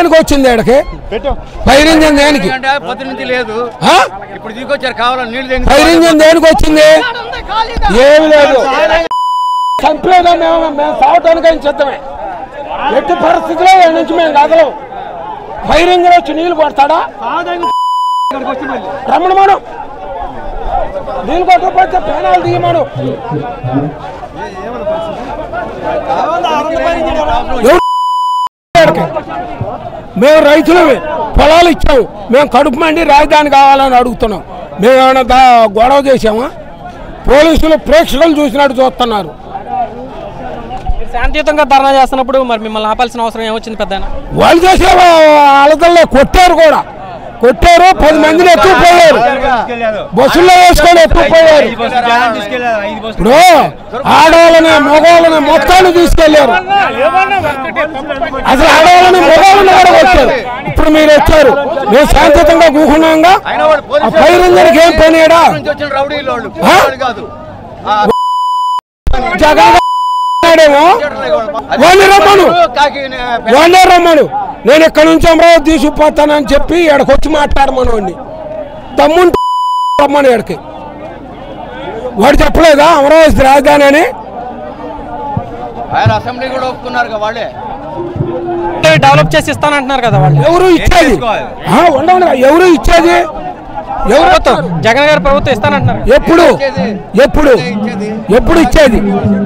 దేనికి వచ్చింది ఇక్కడికి ఫైర్ ఇంజన్ దేనికి అంటే పొద్దు నుంచి లేదు ఆ? ఇప్పుడు తీసుకొచ్చారు కావాలని నీళ్లు దేనికి ఫైర్ ఇంజన్ దేనికి వచ్చింది ఏమి లేదు చంపేదా మేము మేము సావటానికి ఆయన సిద్ధమే ఎట్టి పరిస్థితిలో ఈడ నుంచి మేము కదలం ఫైర్ ఇంజన్ వచ్చి నీళ్లు కొడతాడా రమ్మను మనం నీళ్ళు కొట్టకపోతే పేనాలు తీయమను ఎవరు ఈడకి? మేము రైతులమే పొలాలు ఇచ్చాము మేము కడుపు మండి రాజధాని కావాలని అడుగుతున్నాం మేము ఏమైనా దా గొడవ చేసామా పోలీసులు ప్రేక్షకులు చూసినట్టు చూస్తున్నారు మీరు శాంతియుతంగా ధర్నా చేస్తున్నప్పుడు మరి మిమ్మల్ని ఆపాల్సిన అవసరం ఏమొచ్చింది పెద్ద వాళ్ళు చేసే అలదల్లో కొట్టారు కూడా కొట్టారు పది మందిని ఎత్తుకుపోయారు బస్సుల్లో వేసుకొని ఎత్తుకుపోయారు ఇప్పుడు ఆడవాళ్ళని మగవాళ్ళని మొత్తాన్ని తీసుకెళ్లారు అసలు ఆడవాళ్ళని మగవాళ్ళని కూడా వచ్చారు ఇప్పుడు మీరు వచ్చారు మేము శాంతియుతంగా కూకున్నాంగా అయినా వాడు ఆ పోలీసు ఫైర్ ఇంజన్కి ఏం పనియాడా నుంచి వచ్చిన రౌడీలు వాళ్ళు ఆ? వాళ్ళు కాదు ఆ, జగన్ ఆడేమో వాడిని రమ్మను కాకి వాడినే రమ్మను నేను ఇక్కడ నుంచి అమరావతి తీసుకుపోతానని చెప్పి ఇక్కడికి వచ్చి మాట్లాడమను వాడిని తమ్ముంటే రమ్మను ఇక్కడికి వాడు చెప్పలేదా అమరావతి రాజధాని అని ఆయన అసెంబ్లీ కూడా ఒప్పుకున్నారు కదా వాళ్ళే డెవలప్ చేసి ఇస్తానంటున్నారు కదా వాళ్ళు ఎవరు ఇచ్చేది ఆ, ఉండవును ఎవరు ఇచ్చేది ఎవరు ప్రభుత్వం జగన్ గారి ప్రభుత్వం ఇస్తానంటున్నారు ఎప్పుడు ఎప్పుడు ఎప్పుడు ఇచ్చేది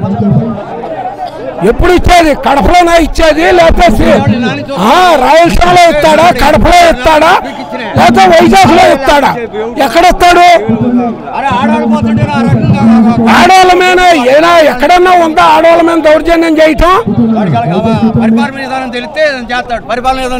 ఎప్పుడు ఇచ్చేది కడపలోనా ఇచ్చేది లేకపోతే ఆ, రాయలసీమలో ఇస్తాడా కడపలో ఇస్తాడా లేకపోతే వైజాగ్ లో ఇస్తాడా ఎక్కడ ఇస్తాడు అరే ఆడవాళ్ళు పోతుంటే ఆ రకంగా ఆడవాళ్ళ మీద ఏనా ఎక్కడన్నా ఉందా ఆడవాళ్ళ మీద దౌర్జన్యం చేయటం వాడికి అలాగ పరిపాలన విధానం తెలిస్తే చేస్తాడు పరిపాలన విధానం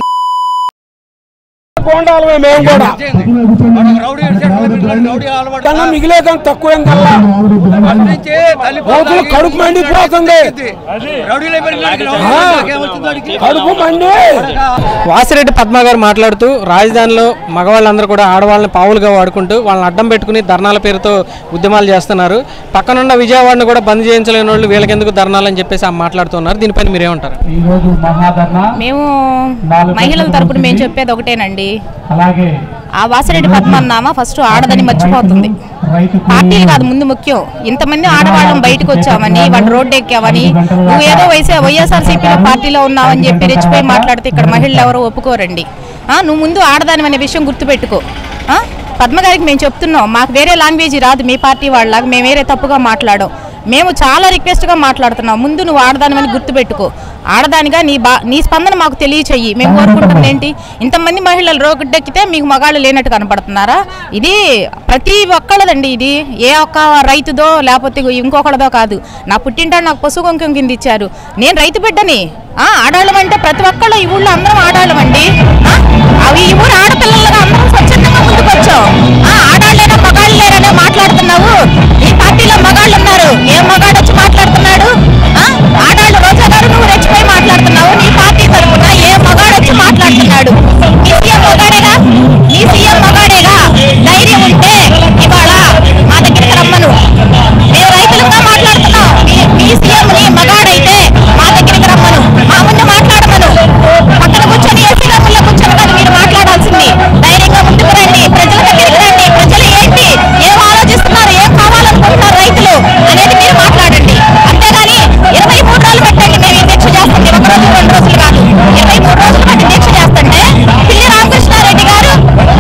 పోండాలమే మేము కూడా చేయండి. వాడు ఒక రౌడీ సెటిల్మెంట్ రౌడీ అలవాటు కన్నా మిగిలే కానీ తక్కువ ఏం కల్లా ఫస్ట్ నుంచి తల్లి రోజులు కడుపు మండిపోతుంది రౌడీలు అయిపోయిన ఆ. ఏమొచ్చింది వాడికి కడుపు మండి వాసిరెడ్డి పద్మ గారు మాట్లాడుతూ రాజధానిలో మగవాళ్ళందరూ కూడా ఆడవాళ్ళని పావులుగా వాడుకుంటూ వాళ్ళని అడ్డం పెట్టుకుని ధర్నాల పేరుతో ఉద్యమాలు చేస్తున్నారు పక్కనున్న విజయవాడను కూడా బంద్ చేయించలేని వాళ్ళు వీళ్ళకెందుకు ధర్నాలు అని చెప్పేసి ఆమె మాట్లాడుతున్నారు దీనిపైన మీరేమంటారు ఈరోజు మహాధర్నా మేము నాలుగు మహిళల తరపున మేము చెప్పేది ఒకటేనండి అలాగే ఆ వాసిరెడ్డి పద్మన్నామా ఫస్ట్ ఆడదని మర్చిపోతుంది రైతు పార్టీలు కాదు ముందు ముఖ్యం ఇంతమంది ఆడవాళ్ళం బయటకు వచ్చామని వాళ్ళు రోడ్డు ఎక్కామని నువ్వు ఏదో వైసీ వైఎస్ఆర్సీపీలో పార్టీలో ఉన్నావని చెప్పి రెచ్చిపోయి మాట్లాడితే ఇక్కడ మహిళలు ఎవరో ఒప్పుకోరండి ఆ, నువ్వు ముందు ఆడదాని అనే విషయం గుర్తుపెట్టుకో ఆ? పద్మ గారికి మేము చెప్తున్నాం మాకు వేరే లాంగ్వేజ్ రాదు మీ పార్టీ వాళ్ళలాగా మేము వేరే తప్పుగా మాట్లాడాం మేము చాలా రిక్వెస్ట్గా మాట్లాడుతున్నాం ముందు నువ్వు ఆడదానివని గుర్తుపెట్టుకో ఆడదానిగా నీ బా నీ స్పందన మాకు తెలియచెయ్యి మేము కోరుకుంటుంది ఏంటి ఇంతమంది మహిళలు రోడ్డెక్కితే మీకు మగాళ్ళు లేనట్టు కనపడుతున్నారా ఇది ప్రతి ఒక్కళ్ళదండి ఇది ఏ ఒక్క రైతుదో లేకపోతే ఇంకొకళ్ళదో కాదు నా పుట్టింటాడు నాకు పశు కుంకుమ కింద ఇచ్చారు నేను రైతు బిడ్డని ఆ, ఆడాళ్ళం అంటే ప్రతి ఒక్కళ్ళు ఈ ఊళ్ళో అందరం ఆడాళ్ళం అండి ఆ, అవి ఈ ఊరు ఆడపిల్లలుగా అందరం స్వచ్ఛందంగా ముందుకు వచ్చాం ఆ, ఆడాళ్ళేనా మగాళ్ళు లేరనే మాట్లాడుతున్నావు ఈ పార్టీలో మగాళ్ళు ఉన్నారు ఏ మగాడు వచ్చి మాట్లాడుతున్నాడు ఆ, ఆడాళ్ళు రోజా గారు నువ్వు రెచ్చిపోయి మాట్లాడుతున్నావు నీ పార్టీ తరఫున ఏ మగాడు వచ్చి మాట్లాడుతున్నాడు నీ సీఎం మగాడేగా నీ సీఎం మగాడేగా ధైర్యం ఉంటే ఇవాళ మా దగ్గరికి రమ్మను మేము రైతులుగా మాట్లాడుతున్నాం మీ- మీ సీఎం ని మగాడైతే మా దగ్గరికి రమ్మను మా ముందు మాట్లాడమను పక్కన కూర్చొని ఏసీ రూముల్లో కూర్చొని కాదు మీరు మాట్లాడాల్సింది ధైర్యంగా ముందుకు రండి ప్రజల దగ్గరికి రండి ప్రజలు ఏంటి ఏం ఆలోచిస్తున్నారు ఏం కావాలనుకుంటున్నారు రైతులు అనేది మీరు మాట్లాడండి అంతేగాని ఇరవై మూడు రోజులు పెట్టండి మేము ఈ దీక్ష చేస్తుంది ఒక రోజు రెండు రోజులు కాదు ఇరవై మూడు రోజులు బట్టి దీక్ష చేస్తుంటే పిల్లి రామకృష్ణారెడ్డి గారు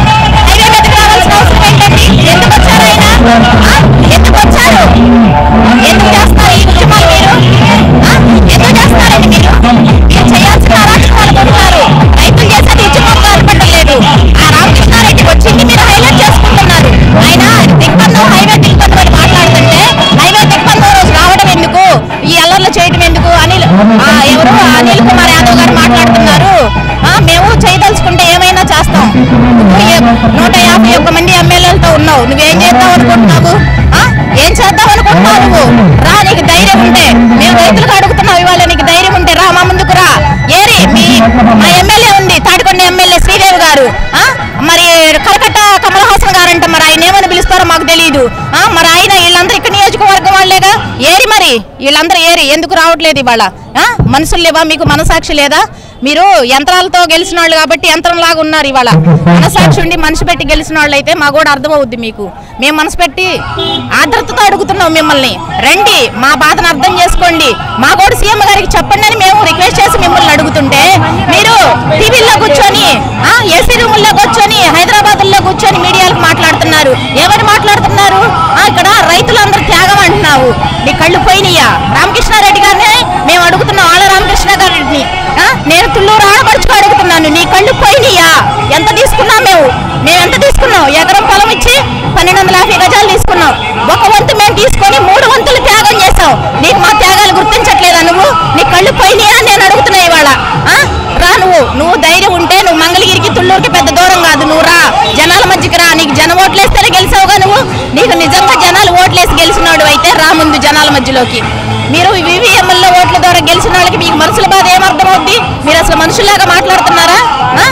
హైవే మీదకి రావాల్సిన అవసరం ఏంటండి ఎందుకు వచ్చారు ఆయన ఆ? ఎందుకు వచ్చారు ఎందుకు చేస్తారు ఈ ఉద్యమాలు మీరు ఆ? ఎందుకు చేస్తారండి మీరు మీరు చేయాల్సిన అరాచకాలు కొడుతున్నారు రైతులు చేసేది ఉద్యమం పాల్పడడం లేదు ఆ రామకృష్ణారెడ్డి వచ్చింది మీరు హైలైట్ చేసుకుంటున్నారు ఆయన దిగ్బంధం హైవే దిగ్బంధం అని మాట్లాడుతుంటే హైవే దిగ్బంధం రోజు రావడం ఎందుకు ఈ అల్లర్లు చేయడం ఎందుకు అనిల్ ఆ, ఎవరు అనిల్ కుమార్ యాదవ్ గారు మాట్లాడుతున్నారు ఆ, మేము చేయదలుచుకుంటే ఏమైనా చేస్తాం నువ్వు ఏ- నూట యాభై ఒక్క మంది ఎమ్మెల్యేలతో ఉన్నావు నువ్వేం చేద్దాం అనుకుంటున్నావు ఆ? ఏం చేద్దాం అనుకుంటున్నావు నువ్వు రా నీకు ధైర్యం ఉంటే మేము రైతులకు అడుగుతున్నావు ఇవాళ నీకు ధైర్యం ఉంటే రా మా ముందుకు రా ఏరి మీ మా ఎమ్మెల్యే ఉంది తాడికొండ ఎమ్మెల్యే శ్రీదేవి గారు ఆ? మరి కలకట్ట కమల్ హాసన్ గారంట మరి ఆయన ఏమని పిలుస్తారో మాకు తెలియదు ఆ? మరి ఆయన వీళ్ళందరూ ఇక్కడ నియోజకవర్గం వాళ్ళేగా ఏరి మరి వీళ్ళందరూ ఏరి ఎందుకు రావట్లేదు ఇవాళ ఆ? మనసులు లేవా మీకు మనసాక్షి లేదా మీరు యంత్రాలతో గెలిచిన వాళ్ళు కాబట్టి యంత్రంలాగా ఉన్నారు ఇవాళ మనసాక్షి ఉండి మనసు పెట్టి గెలిచిన వాళ్ళు అయితే మా కూడా అర్థమవుద్ది మీకు మేము మనసు పెట్టి ఆర్ద్రతతో అడుగుతున్నాం మిమ్మల్ని రండి మా బాధను అర్థం చేసుకోండి మా కూడా సీఎం గారికి చెప్పండి అని మేము రిక్వెస్ట్ చేసి మిమ్మల్ని అడుగుతుంటే మీరు టీవీల్లో కూర్చొని ఏసీ రూముల్లో కూర్చొని హైదరాబాద్ లో కూర్చొని మీడియాలకు మాట్లాడుతున్నారు ఎవరు మాట్లాడుతున్నారు ఆ, ఇక్కడ రైతులందరూ త్యాగం అంటున్నావు నీ కళ్ళు పోయినయ్యా రామకృష్ణారెడ్డి గారిని మేము అడుగుతున్నాం ఆళ్ళ రామకృష్ణ గారిని ఆ, నేను తుళ్ళూరు ఆడపడుచుకు అడుగుతున్నాను నీ కళ్ళు పోయినయ్యా ఎంత తీసుకున్నాం మేము మేము ఎంత తీసుకున్నాం ఎకరం పొలం ఇచ్చి పన్నెండు వందల యాభై గజాలు తీసుకున్నాం ఒక వంతు మేము తీసుకొని మూడు వంతులు త్యాగం చేసాం నీకు మా త్యాగాలు గుర్తించట్లేదా నువ్వు నీ కళ్ళు పోయినాయా నేను అడుగుతున్నా ఇవాళ ఆ? రా నువ్వు నువ్వు ధైర్యం ఉంటే నువ్వు మంగళగిరికి తుళ్ళూరుకి పెద్ద దూరం కాదు నువ్వు రా జనాల మధ్యకి రా నీకు జనం ఓట్లేస్తేనే గెలిచావుగా నువ్వు నీకు నిజంగా జనాలు ఓట్లేసి గెలిచినాడు అయితే రా ముందు జనాల మధ్యలోకి మీరు వివిఎంఎల్లో ఓట్ల ద్వారా గెలిచిన వాళ్ళకి మీకు మనసుల బాధ ఏమర్థమవుద్ది మీరు అసలు మనుషుల్లాగా మాట్లాడుతున్నారా ఆ?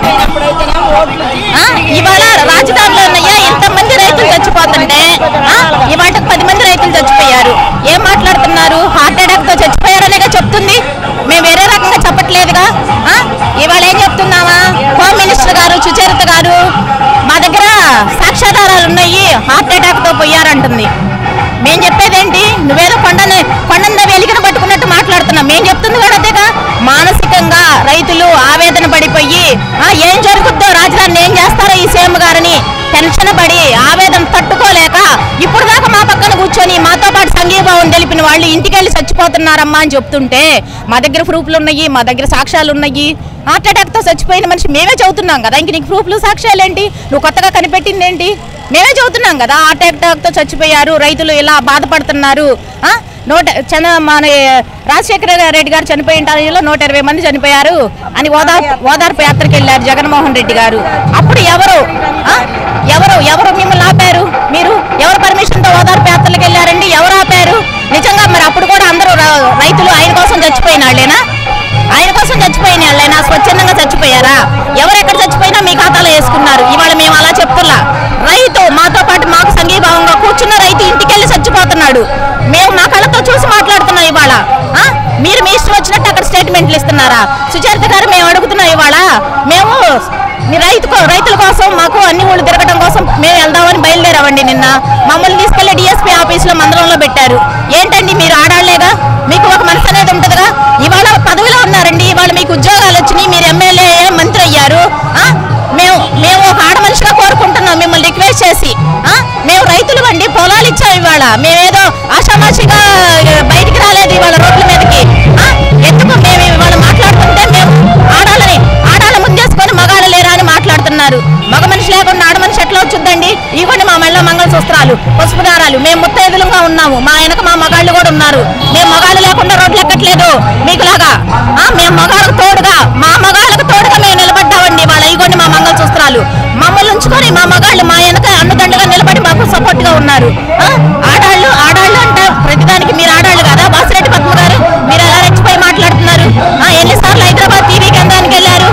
ఆ? ఇవాళ రాజధానిలో ఉన్నాయా ఎంతమంది రైతులు చచ్చిపోతుంటే ఆ? ఇవాళ పది మంది రైతులు చచ్చిపోయారు ఏం మాట్లాడుతున్నారు హార్ట్ అటాక్ తో చచ్చిపోయారనేగా చెప్తుంది మేము వేరే రకంగా చెప్పట్లేదుగా ఆ? ఇవాళ ఏం చెప్తున్నావా హోమ్ మినిస్టర్ గారు సుచరిత గారు మా దగ్గర సాక్ష్యాధారాలు ఉన్నాయి హార్ట్ అటాక్ తో పోయారంటుంది మేం చెప్పేదేంటి నువ్వేదో కొండని కొండంద వెలిగిన పట్టుకున్నట్టు మాట్లాడుతున్నావు మేం చెప్తుంది కూడా అదేగా మానసికంగా రైతులు ఆవేదన పడిపోయి ఆ ఏం జరుగుద్దో రాజధానిని ఏం చేస్తారో ఈ సీఎం గారిని టెన్షన్ పడి ఆవేదన తట్టుకోలేక ఇప్పుడు దాకా మా పక్కన కూర్చొని మాతో పాటు సంఘీభావం తెలిపిన వాళ్ళు ఇంటికెళ్ళి చచ్చిపోతున్నారమ్మా అని చెప్తుంటే మా దగ్గర ప్రూఫ్లు ఉన్నాయి మా దగ్గర సాక్ష్యాలు ఉన్నాయి హార్ట్ అటాక్ తో చచ్చిపోయిన మనిషి మేమే చదువుతున్నాం కదా ఇంక నీకు ప్రూఫ్లు సాక్ష్యాలు ఏంటి నువ్వు కొత్తగా కనిపెట్టింది ఏంటి మేమే చదువుతున్నాం కదా హార్ట్ అటాక్ తో చచ్చిపోయారు రైతులు ఇలా బాధపడుతున్నారు ఆ? నూట చన మన రాజశేఖర రెడ్డి గారు చనిపోయిన టైంలో నూట ఇరవై మంది చనిపోయారు అని ఓదార్పు ఓదార్పు యాత్రకి వెళ్ళారు జగన్మోహన్ రెడ్డి గారు అప్పుడు ఎవరు ఆ? ఎవరు ఎవరు మిమ్మల్ని ఆపారు మీరు ఎవరు పర్మిషన్ తో ఓదార్పు యాత్రలకు వెళ్ళారండి ఎవరు ఆపారు నిజంగా మరి అప్పుడు కూడా అందరూ ర- రైతులు ఆయన కోసం చచ్చిపోయిన వాళ్ళేనా ఆయన కోసం చచ్చిపోయిన వాళ్ళైనా స్వచ్ఛందంగా చచ్చిపోయారా ఎవరు ఎక్కడ చచ్చిపోయినా మీ ఖాతాలో వేసుకున్నారు ఇవాళ మేము అలా చెప్తున్నా రైతు మాతో పాటు మాకు సంఘీభావంగా కూర్చున్న రైతు ఇంటికెళ్ళి చచ్చిపోతున్నాడు మేము మా కళ్ళతో చూసి మాట్లాడుతున్నాం ఇవాళ ఆ? మీరు మీ ఇష్టం వచ్చినట్టు అక్కడ స్టేట్మెంట్లు ఇస్తున్నారా సుచరిత గారు మేము అడుగుతున్నాం ఇవాళ మేము మీ రైతు కో- రైతుల కోసం మాకు అన్ని ఊళ్ళు తిరగడం కోసం మేము వెళ్దామని బయలుదేరామండి నిన్న మమ్మల్ని తీసుకెళ్లి డిఎస్పీ ఆఫీసులో మందలంలో పెట్టారు ఏంటండి మీరు ఆడాలేగా మీకు ఒక మనసు అనేది ఉంటుందిగా ఇవాళ పదవిలో ఉన్నారండి ఇవాళ మీకు ఉద్యోగాలు వచ్చినాయి మీరు ఎమ్మెల్యే మంత్రి అయ్యారు ఆ? మేము మేము ఒక ఆడ మనిషిగా కోరుకుంటున్నాం మిమ్మల్ని రిక్వెస్ట్ చేసి ఆ? మేము రైతులు అండి పొలాలు ఇచ్చాం ఇవాళ మేమేదో ఆషామాషిగా బయటికి రాలేదు ఇవాళ రోడ్ల మీదకి ఆ? ఎందుకు మేము ఇవాళ మాట్లాడుతుంటే మేము ఆడాలని ఆడాల ముందేసుకొని మగాళ్ళు లేరా అని మాట్లాడుతున్నారు మగ మనిషి లేకుండా ఆడ మనిషి ఎట్లా వచ్చుద్దండి ఇవ్వండి మా మెళ్ళ మంగళసూత్రాలు పసుపు దారాలు మేము ముత్తైదులుగా ఉన్నాము మా వెనక మా మగాళ్ళు కూడా ఉన్నారు మేము మగాళ్ళు లేకుండా రోడ్లు ఎక్కట్లేదు మీకులాగా ఆ, మేము మగాళ్ళకు తోడుగా మా మగాళ్ళకు తోడుగా మేము నిలబడ్డామండి వాళ్ళ ఇగోండి మా మంగళసూత్రాలు మమ్మల్ని ఉంచుకొని మా మగాళ్ళు మా వెనక అండదండగా నిలబడి మాకు సపోర్ట్ గా ఉన్నారు ఆ, ఆడాళ్ళు ఆడాళ్ళు అంటే ప్రతిదానికి మీరు ఆడాళ్ళు కదా వాసిరెడ్డి పద్మ గారు మీరు ఎలా రెచ్చిపోయి మాట్లాడుతున్నారు ఆ, ఎన్నిసార్లు హైదరాబాద్ టీవీ కేంద్రానికి వెళ్ళారు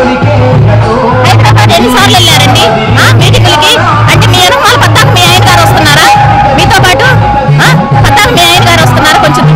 హైదరాబాద్ ఎన్నిసార్లు వెళ్ళారండి ఆ, మీటింగులకి అంటే మీ అనుమాలు పద్దాకు మీ ఆయన గారు వస్తున్నారా మీతో పాటు ఆ, పద్దాకు మీ ఆయన గారు వస్తున్నారా కొంచెం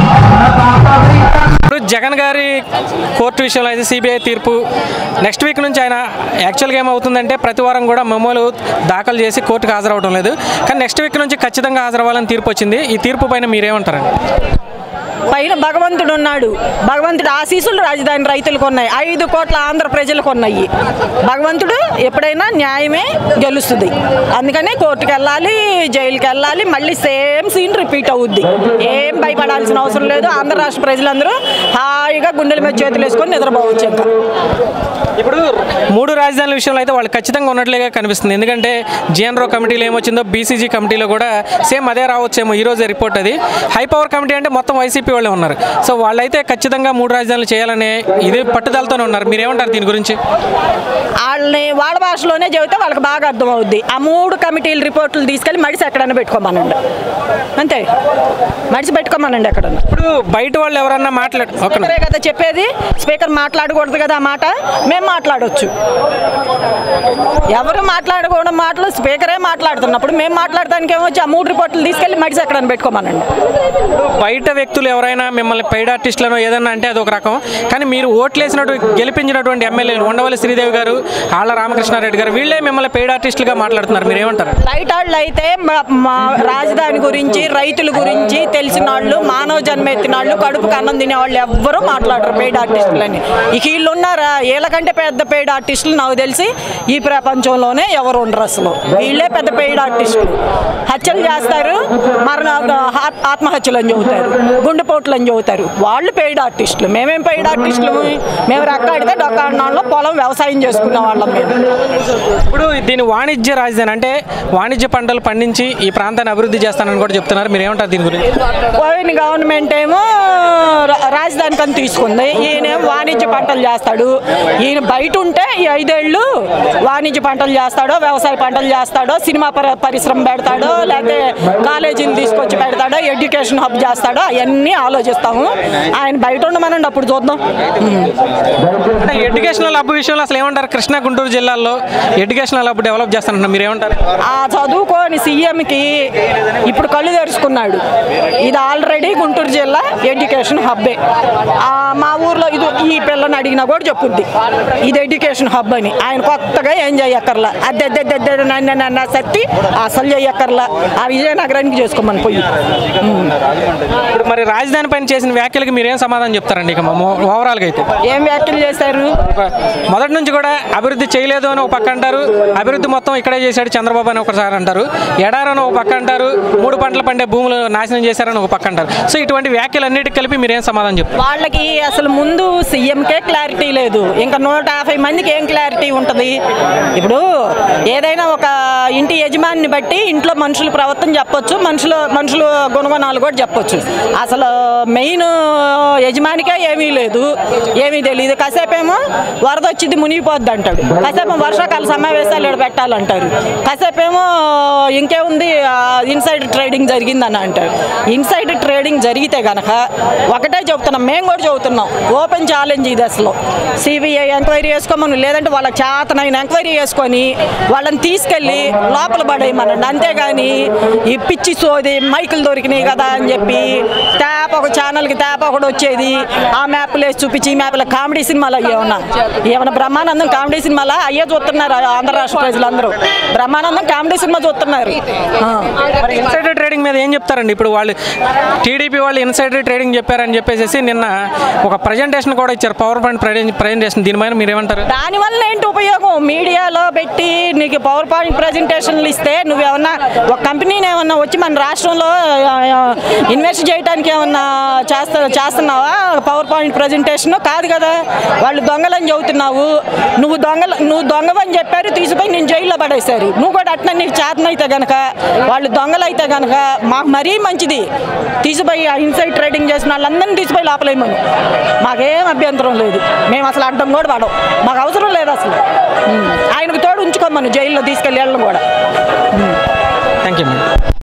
ఇప్పుడు జగన్ గారి కోర్టు విషయంలో అయితే సిబిఐ తీర్పు నెక్స్ట్ వీక్ నుంచి ఆయన యాక్చువల్గా ఏమవుతుందంటే ప్రతి వారం కూడా మెమోలు దాఖలు చేసి కోర్టుకు హాజరవడం లేదు కానీ నెక్స్ట్ వీక్ నుంచి ఖచ్చితంగా హాజరవ్వాలని తీర్పు వచ్చింది ఈ తీర్పు పైన మీరేమంటారండి పైన భగవంతుడు ఉన్నాడు భగవంతుడు ఆశీస్సులు రాజధాని రైతులకు ఉన్నాయి ఐదు కోట్ల ఆంధ్ర ప్రజలకు ఉన్నాయి భగవంతుడు ఎప్పుడైనా న్యాయమే గెలుస్తుంది అందుకని కోర్టుకు వెళ్ళాలి జైలుకి వెళ్ళాలి మళ్ళీ సేమ్ సీన్ రిపీట్ అవుద్ది ఏం భయపడాల్సిన అవసరం లేదు ఆంధ్ర రాష్ట్ర ప్రజలందరూ హాయిగా గుండెల మీద చేతులు వేసుకొని నిద్రపోవచ్చు ఇంకా ఇప్పుడు మూడు రాజధానుల విషయంలో అయితే వాళ్ళు ఖచ్చితంగా ఉన్నట్లుగా కనిపిస్తుంది ఎందుకంటే జిఎన్రో కమిటీలో ఏమొచ్చిందో బీసీజీ కమిటీలో కూడా సేమ్ అదే రావచ్చేమో ఈ రోజే రిపోర్ట్ అది హై పవర్ కమిటీ అంటే మొత్తం వైసీపీ వాళ్ళే ఉన్నారు సో వాళ్ళైతే ఖచ్చితంగా మూడు రాజధానులు చేయాలనే ఇది పట్టుదలతోనే ఉన్నారు మీరేమంటారు దీని గురించి వాళ్ళని వాళ్ళ భాషలోనే చెబితే వాళ్ళకి బాగా అర్థమవుద్ది ఆ మూడు కమిటీల రిపోర్టులు తీసుకెళ్ళి మడిసి ఎక్కడైనా పెట్టుకోమనండి అంతే మడిసి పెట్టుకోమనండి ఎక్కడన్నా ఇప్పుడు బయట వాళ్ళు ఎవరన్నా మాట్లాడు ఒక స్పీకరే కదా చెప్పేది స్పీకర్ మాట్లాడకూడదు కదా ఆ మాట మేము మాట్లాడొచ్చు ఎవరు మాట్లాడకూడదు మాటలు స్పీకరే మాట్లాడుతున్నప్పుడు మేము మాట్లాడడానికి ఏమొచ్చి ఆ మూడు రిపోర్ట్లు తీసుకెళ్ళి మడిసి ఎక్కడ పెట్టుకోమనండి బయట వ్యక్తులు ఎవరైనా మిమ్మల్ని పెయిడ్ ఆర్టిస్టులను ఏదన్నా అంటే అది ఒక రకం కానీ మీరు ఓట్లేసినట్టు గెలిపించినటువంటి ఎమ్మెల్యేలు ఉండవల్లి శ్రీదేవి గారు ఆళ్ళ రామకృష్ణారెడ్డి గారు వీళ్ళే మిమ్మల్ని పెయిడ్ ఆర్టిస్టులుగా మాట్లాడుతున్నారు మీరు ఏమంటారు లైట్ వాళ్ళు అయితే మా- మా రాజధాని గురించి రైతుల గురించి తెలిసిన వాళ్ళు మానవ జన్మ ఎత్తిన వాళ్ళు కడుపుకు అన్నం తినే వాళ్ళు ఎవ్వరూ మాట్లాడరు పెయిడ్ ఆర్టిస్టులని ఇక వీళ్ళు ఉన్నారా వీళ్ళకంటే పెద్ద పెయిడ్ ఆర్టిస్టులు నాకు తెలిసి ఈ ప్రపంచంలోనే ఎవరు ఉండరు అసలు వీళ్ళే పెద్ద పెయిడ్ ఆర్టిస్టులు హత్యలు చేస్తారు మరణ ఆత్- ఆత్మహత్యలు అని చెబుతారు గుండెపోట్లు అని చెబుతారు వాళ్ళు పెయిడ్ ఆర్టిస్టులు మేమేం పెయిడ్ ఆర్టిస్టులు మేము రెక్కాడితే డొక్కాడినాళ్ళలో పొలం వ్యవసాయం చేసుకునే వాళ్ళం మేము ఇప్పుడు దీని వాణిజ్య రాజధాని అంటే వాణిజ్య పంటలు పండించి ఈ ప్రాంతాన్ని అభివృద్ధి చేస్తానని కూడా చెప్తున్నారు మీరు ఏమంటారు దీని గురించి పోయిన గవర్నమెంట్ ఏమో రా- రాజధాని కని తీసుకుంది ఈయన వాణిజ్య పంటలు చేస్తాడు ఈయన బయట ఉంటే ఈ ఐదేళ్ళు వాణిజ్య పంటలు చేస్తాడో వ్యవసాయ పంటలు చేస్తాడో సినిమా పరి- పరిశ్రమ పెడతాడో లేకపోతే కాలేజీలు తీసుకొచ్చి పెడతాడో ఎడ్యుకేషన్ హబ్ చేస్తాడో అవన్నీ ఆలోచిస్తాము ఆయన బయట ఉండమనండి అప్పుడు చూద్దాం ఉమ్. అంటే ఎడ్యుకేషనల్ హబ్ విషయంలో అసలు ఏమంటారు కృష్ణా గుంటూరు జిల్లాల్లో ఎడ్యుకేషనల్ హబ్ డెవలప్ చేస్తానంటున్నారు మీరు ఏమంటారు ఆ చదువుకోని సీఎంకి ఇప్పుడు కళ్ళు తెరుచుకున్నాడు ఇది ఆల్రెడీ గుంటూరు జిల్లా ఎడ్యుకేషన్ హబ్బే ఆ, మా ఊర్లో ఇది ఈ పిల్లని అడిగినా కూడా చెప్పుద్ది ఇది ఎడ్యుకేషన్ హబ్ అని ఆయన కొత్తగా ఏం చేయక్కర్లా అద్దె అద్దె అద్దె అద్దె నన్ను నన్ను సత్తి అసలు చేయక్కర్లా ఆ విజయనగరానికి చేసుకోమని పోయి ఉమ్. ఇప్పుడు మరి రాజధాని పైన చేసిన వ్యాఖ్యలకి మీరు ఏం సమాధానం చెప్తారండి ఇక ఓవరాల్గా అయితే ఏం వ్యాఖ్యలు చేశారు ఒక- మొదటి నుంచి కూడా అభివృద్ధి చేయలేదు అని ఒక పక్క అంటారు అభివృద్ధి మొత్తం ఇక్కడే చేశాడు చంద్రబాబు అని ఒకసారి అంటారు ఎడారని ఒక పక్క అంటారు మూడు పంటలు పండే భూములు నాశనం చేశారని ఒక పక్క అంటారు సో ఇటువంటి వ్యాఖ్యలన్నిటికి కలిపి మీరు ఏం సమాధానం చెప్తారు వాళ్ళకి అసలు ముందు సీఎంకే క్లారిటీ లేదు ఇంకా నూట యాభై మందికి ఏం క్లారిటీ ఉంటుంది ఇప్పుడు ఏదైనా ఒక ఇంటి యజమానిని బట్టి ఇంట్లో మనుషుల ప్రవర్తన చెప్పొచ్చు మనుషులు మనుషులు గుణగుణాలు కూడా చెప్పొచ్చు అసలు మెయిన్ యజమానికే ఏమీ లేదు ఏమీ తెలియదు కాసేపేమో వరద వచ్చింది మునిగిపోద్ది అంటాడు కాసేపు వర్షాకాల సమావేశాలు ఈడ పెట్టాలంటారు కాసేపేమో ఇంకేముంది ఇన్సైడ్ ట్రేడింగ్ జరిగిందని అంటారు ఇన్సైడ్ ట్రేడింగ్ జరిగితే గనక ఒకటే చెబుతున్నాం మేము కూడా చెబుతున్నాం ఓపెన్ ఛాలెంజ్ ఇది అసలు సిబిఐ ఎంక్వైరీ చేసుకోమని లేదంటే వాళ్ళ చేతనైన ఎంక్వైరీ చేసుకొని వాళ్ళని తీసుకెళ్ళి లోపల పడేయమనండి అంతేగాని ఈ పిచ్చి సోది మైకులు దొరికినాయి కదా అని చెప్పి ట్యాప్ ఒక ఛానల్కి ట్యాప్ ఒకటి వచ్చేది ఆ మ్యాప్లు వేసి చూపించి ఈ మ్యాప్లో కామెడీ సినిమాలు అయ్యే ఉన్నా ఏమన్నా బ్రహ్మానందం కామెడీ సినిమాలా అయ్యే చూస్తున్నారు ఆంధ్ర రాష్ట్ర ప్రజలందరూ బ్రహ్మానందం కామెడీ సినిమా చూస్తున్నారు ఆ. మరి ఇన్సైడర్ ట్రేడింగ్ మీద ఏం చెప్తారండి ఇప్పుడు వాళ్ళు టీడీపీ వాళ్ళు ఇన్సైడర్ ట్రేడింగ్ చెప్పారని చెప్పేసి నిన్న ఒక ప్రజెంటేషన్ కూడా ఇచ్చారు పవర్ పాయింట్ ప్రజెంటేషన్ దీని మీద మీరు ఏమంటారు దానివల్ల ఏంటి ఉపయోగం మీడియాలో పెట్టి నీకు పవర్ పాయింట్ ప్రజెంటేషన్లు ఇస్తే నువ్వేమన్నా ఒక కంపెనీని ఏమన్నా వచ్చి మన రాష్ట్రంలో ఇన్వెస్ట్ చేయడానికి ఏమన్నా చేస్తా చేస్తున్నావా పవర్ పాయింట్ ప్రజెంటేషన్ కాదు కదా వాళ్ళు దొంగలని చెబుతున్నావు నువ్వు దొంగల నువ్వు దొంగవని చెప్పారు తీసిపోయి నేను జైల్లో పడేశారు నువ్వు కూడా అట్లా నీకు చేతనైతే గనక వాళ్ళు దొంగలైతే గనక మాకు మరీ మంచిది తీసిపోయి ఆ ఇన్సైడ్ ట్రేడింగ్ చేసిన వాళ్ళందరినీ తీసిపోయి లోపలేమను మాకేం అభ్యంతరం లేదు మేము అసలు అడ్డం కూడా పడం మాకు అవసరం లేదు అసలు ఉమ్. ఆయనకు తోడు ఉంచుకోమను జైల్లో తీసుకెళ్ళి వెళ్ళడం కూడా థ్యాంక్ యూ మేడం